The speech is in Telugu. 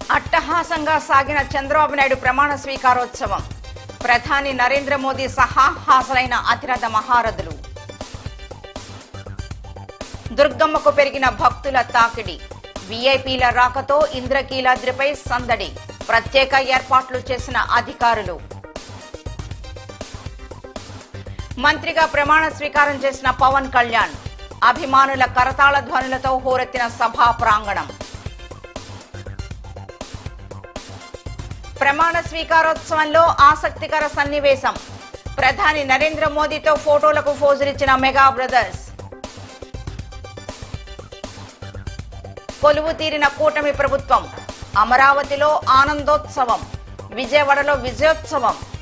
అట్టహాసంగా సాగిన చంద్రబాబు నాయుడు ప్రమాణ స్వీకారోత్సవం ప్రధాని నరేంద్ర మోదీ సహా హాజరైన అతిరథ మహారథులు దుర్గమ్మకు పెరిగిన భక్తుల తాకిడి వీఐపీల రాకతో ఇంద్రకీలాద్రిపై సందడి ప్రత్యేక ఏర్పాట్లు చేసిన అధికారులు మంత్రిగా ప్రమాణ స్వీకారం చేసిన పవన్ కళ్యాణ్ అభిమానుల కరతాళ ధ్వనులతో హోరెత్తిన సభా ప్రాంగణం ప్రమాణ స్వీకారోత్సవంలో ఆసక్తికర సన్నివేశం ప్రధాని నరేంద్ర మోదీతో ఫోటోలకు ఫోజులిచ్చిన మెగా బ్రదర్స్ కొలువు తీరిన కూటమి ప్రభుత్వం అమరావతిలో ఆనందోత్సవం విజయవాడలో విజయోత్సవం